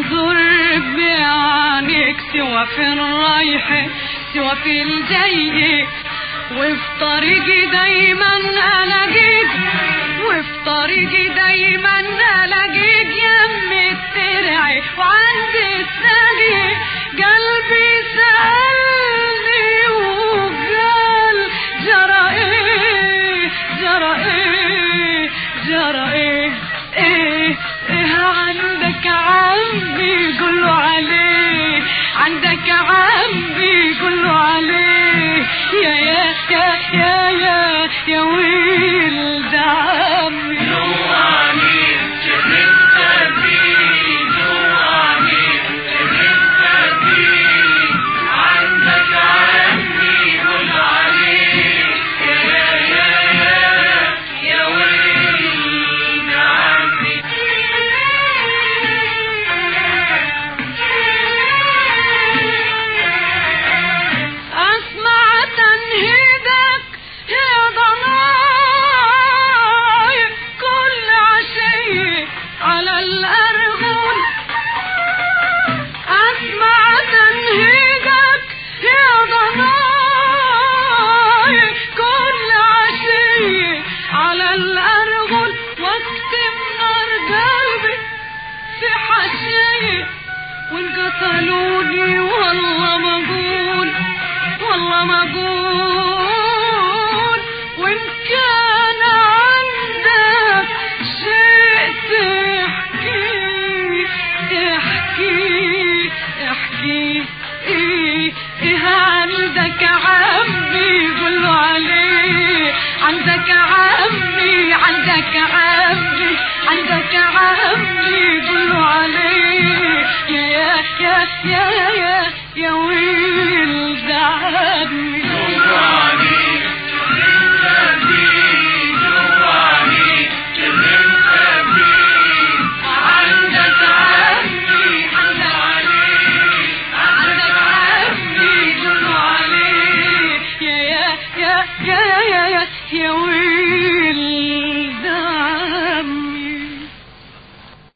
انظر بعينيك سوى في الرايح سوى في الجاي وفي طريقي دايما الاقيك وفي طريقي دايما الاقيك يم الترعي وعند الساقي قلبي سألني وقال جرى ايه جرى ايه جرى ايه ايه ايه عندك عمي قوله عليه عندك عمي قوله عليه يا يا يا يا يا يا ولد عمي أسمع تنهيدك يا ضناي كل عشية على الأرغول أسمع تنهيدك يا ضناي كل عشية على الأرغل واكتم نار قلبي في حشية وان قتلوني والله ما اقول والله ما اقول وان كان عندك شيء تحكي احكي احكي ايه ايه عندك عمي قوله عليه عندك عمي عندك عمي عندك عمي قوله عليه يا يا يا يا يا يا ولد عمي عندك عمي عندك عليه عندك عمي قوله عليه يا يا يا يا يا يا يا ويل